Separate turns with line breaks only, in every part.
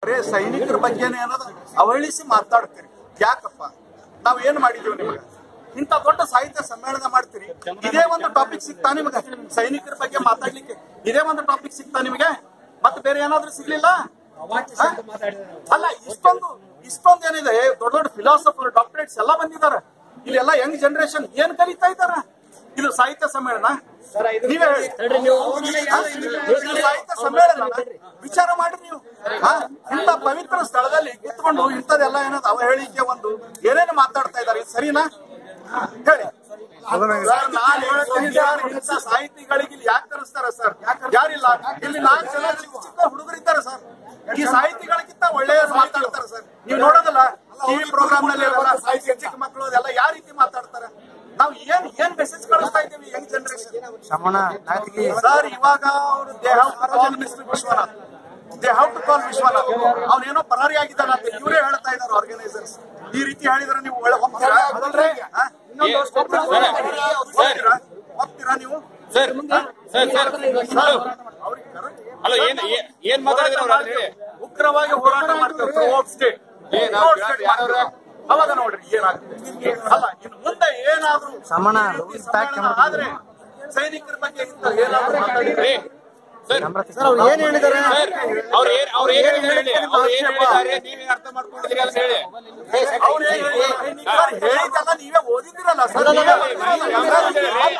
ಬರೇ ಸೈನಿಕರ ಬಗ್ಗೆನೇ ಅನ್ನೋದು ಅವಳಿಸಿ ಮಾತಾಡ್ತೀರಿ ಯಾಕಪ್ಪ ನಾವ್ ಏನ್ ಮಾಡಿದೀವಿ ನಿಮಗೆ ಇಂಥ ದೊಡ್ಡ ಸಾಹಿತ್ಯ ಸಮ್ಮೇಳನ ಮಾಡ್ತೀರಿ ಇದೇ ಒಂದು ಟಾಪಿಕ್ ಸಿಗ್ತಾ ನಿಮಗೆ ಸೈನಿಕರ ಬಗ್ಗೆ ಮಾತಾಡ್ಲಿಕ್ಕೆ ಇದೇ ಒಂದು ಟಾಪಿಕ್ ಸಿಗ್ತಾ ನಿಮಗೆ ಮತ್ತೆ ಬೇರೆ ಏನಾದ್ರೂ ಸಿಗ್ಲಿಲ್ಲ ಹ? ಅಲ್ಲ ಇಷ್ಟೊಂದು ಇಷ್ಟೊಂದು ಏನಿದೆ ದೊಡ್ಡ ದೊಡ್ಡ ಫಿಲಾಸಫರ್ ಡಾಕ್ಟರೇಟ್ಸ್ ಎಲ್ಲ ಬಂದಿದ್ದಾರೆ ಇಲ್ಲೆಲ್ಲ ಯಂಗ್ ಜನರೇಷನ್ ಏನ್ ಕಲಿತಾ ಇದಾರ ಇದು ಸಾಹಿತ್ಯ ಸಮ್ಮೇಳನ ನೀವೇ ಹೇಳಿ ಹ? ಇದು ಸಾಹಿತ್ಯ ಸಮ್ಮೇಳನ ವಿಚಾರ ಮಾಡ್ರಿ ನೀವು ಹ? ಇಂಥ ಪವಿತ್ರ ಸ್ಥಳದಲ್ಲಿ ಕುತ್ಕೊಂಡು ಇಂಥದೆಲ್ಲ ಏನದು ಅವಹೇಳಿಕೆ ಒಂದು ಏನೇನು ಮಾತಾಡ್ತಾ ಇದಾರೆ ಇದು ಸರಿನಾ ಹೇಳಿ ಸರ್, ನಾನ್ ಹೇಳ್ತೀನಿ ಸರ್, ಇಂಥ ಸಾಹಿತಿಗಳಿಗೆ ಇಲ್ಲಿ ಯಾಕೆ ಕರೆಸ್ತಾರ ಸರ್ ಯಾರಿಲ್ಲ ಇಲ್ಲಿ ನಾಲ್ಕು ಜನ ಚಿಕ್ಕ ಚಿಕ್ಕ ಹುಡುಗರಿದ್ದಾರೆ ಸರ್ ಈ ಸಾಹಿತಿಗಳಿಗಿಂತ ಒಳ್ಳೆಯ ಮಾತಾಡ್ತಾರೆ ಸರ್ ನೀವು ನೋಡೋದಲ್ಲ ಟಿವಿ ಪ್ರೋಗ್ರಾಮ್ ನಲ್ಲಿ ಇರೋಲ್ಲ ಸಾಹಿತ್ಯ ಚಿಕ್ಕ ಮಕ್ಕಳು ಅದೆಲ್ಲ ಯಾವ ರೀತಿ ಮಾತಾಡ್ತಾರೆ ನಾವು ಏನ್ ಏನ್ ಮೆಸೇಜ್ ಕಳಿಸ್ತಾ ಇದ್ದೀವಿ ಯಂಗ್ ಜನರೇಷನ್
ಸಮಣ ನಾಯಕಿ
ಸರ್ ಇವಾಗ ಅವರು they have to call mister Vishwanath they have to call Vishwanath ಅವನೇನೋ ಪರಾರಿ ಆಗಿದ್ದಾನ ಅಂತ ಇವರೇ ಹೇಳ್ತಾ ಇದ್ದಾರೆ ಆರ್ಗನೈಸರ್ಸ್ ಈ ರೀತಿ ಹೇಳಿದ್ರೆ ನೀವು ಒಳ್ಳೆ ಹೋಗ್ತೀರಾ ಹಾ? ಇನ್ನೊಂದು ವರ್ಷ ಹೋಗ್ತೀರಾ ಹೋಗ್ತೀರಾ ನೀವು
ಸರ್ ಸರ್ ಸರ್ ಹಲೋ
ಅವ್ರಿಗೆ correct
ಹಲೋ ಏನ್ ಏನ್- ಏನ್ ಮಾತಾಡಿದ್ರೆ ಅವ್ರು ಅದನ್ನ ಹೇಳಿ
ಉಗ್ರವಾಗಿ ಹೋರಾಟ ಮಾಡ್ತಾರೆ ಥ್ರೂಔಟ್ ಸ್ಟೇಟ್
ಏ, ನಾವು ಯಾರವ್ರ?
ಅವಾಗ ನೋಡ್ರಿ ಏನಾಗುತ್ತೆ ಅಲ್ಲ ಇನ್ನು ಮುಂದೆ ಏನಾದ್ರೂ
ಸಮಣ,
ಈ ರೀತಿ
ಪ್ಯಾಕ್
ಸಮ್ಮೇಳನ ಆದ್ರೆ ಸೈನಿಕರ ಬಗ್ಗೆ ಇಂಥ ಏನಾದ್ರೂ ಮಾತಾಡಿದ್ರೆ
ಏ, ಸರ್
ಸರ್ ಅವ್ರು ಏನ್ ಹೇಳಿದಾರೆ
ಸರ್ ಅವ್ರು ಏನ್ ಅವ್ರು ಏನ್ ಹೇಳಿದ್ರು ಹೇಳಿ ಅವ್ರು ಏನ್ ಹೇಳಿದ್ದಾರೆ ನೀವೇ ಅರ್ಥ ಮಾಡ್ಕೊಂಡಿದ್ದೀರಿ ಅಂತ ಹೇಳಿ
ಅವ್ರು ಏನ್ ಹೇಳಿದ್ರು? ಸರ್, ಹೇಳಿದ್ದೆಲ್ಲ ನೀವೇ ಓದಿದಿರಲ್ಲ ಸರ್ ನೀವೇ ಓದಿದಿರಲ್ಲ.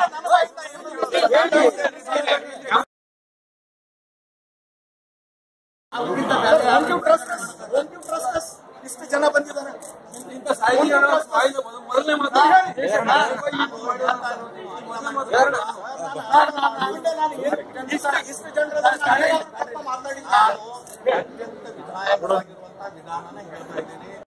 Won't you trust us? Won't you trust us? ಇಷ್ಟು ಜನ ಬಂದಿದ್ದಾರೆ ಇಷ್ಟು ಇಷ್ಟು ಜನರ ಮಾತಾಡಿದ್ದಾರೆ